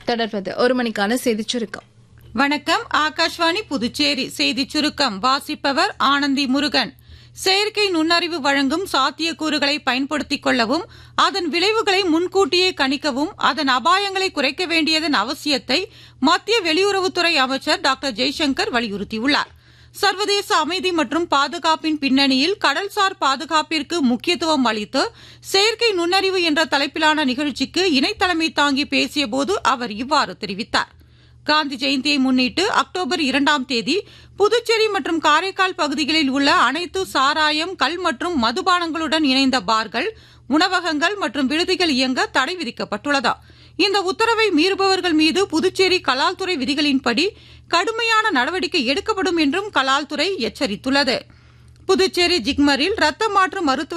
தொடர்வது ஒரு மணிக்கான செய்திச் சுருக்கம் வணக்கம் ஆகாஷ்வாணி புதுச்சேரி செய்திச் சுருக்கம் வாசிப்பவர் ஆனந்தி முருகன் செயற்கை நுண்ணறிவு வழங்கும் சாத்தியக்கூறுகளை பயன்படுத்திக் கொள்ளவும் அதன் விளைவுகளை முன்கூட்டியே கணிக்கவும் அதன் அபாயங்களை குறைக்க வேண்டியதன் அவசியத்தை மத்திய வெளியுறவுத்துறை அமைச்சர் டாக்டர் ஜெய்சங்கர் வலியுறுத்தியுள்ளார் சர்வதேச அமைதி மற்றும் பாதுகாப்பின் பின்னணியில் கடல்சார் பாதுகாப்பிற்கு முக்கியத்துவம் அளித்து செயற்கை நுண்ணறிவு என்ற தலைப்பிலான நிகழ்ச்சிக்கு இணைத்தலைமை தாங்கி பேசியபோது அவர் இவ்வாறு தெரிவித்தார் காந்தி ஜெயந்தியை முன்னிட்டு அக்டோபர் இரண்டாம் தேதி புதுச்சேரி மற்றும் காரைக்கால் பகுதிகளில் உள்ள அனைத்து சாராயம் கல் மற்றும் மதுபானங்களுடன் இணைந்த பார்கள் உணவகங்கள் மற்றும் விடுதிகள் இயங்க தடை விதிக்கப்பட்டுள்ளதா இந்த உத்தரவை மீறுபவர்கள் மீது புதுச்சேரி கலால்துறை விதிகளின்படி கடுமையான நடவடிக்கை எடுக்கப்படும் என்றும் கலால்துறை எச்சரித்துள்ளது புதுச்சேரி ஜிக்மரில் ரத்த மாற்று மருத்துவ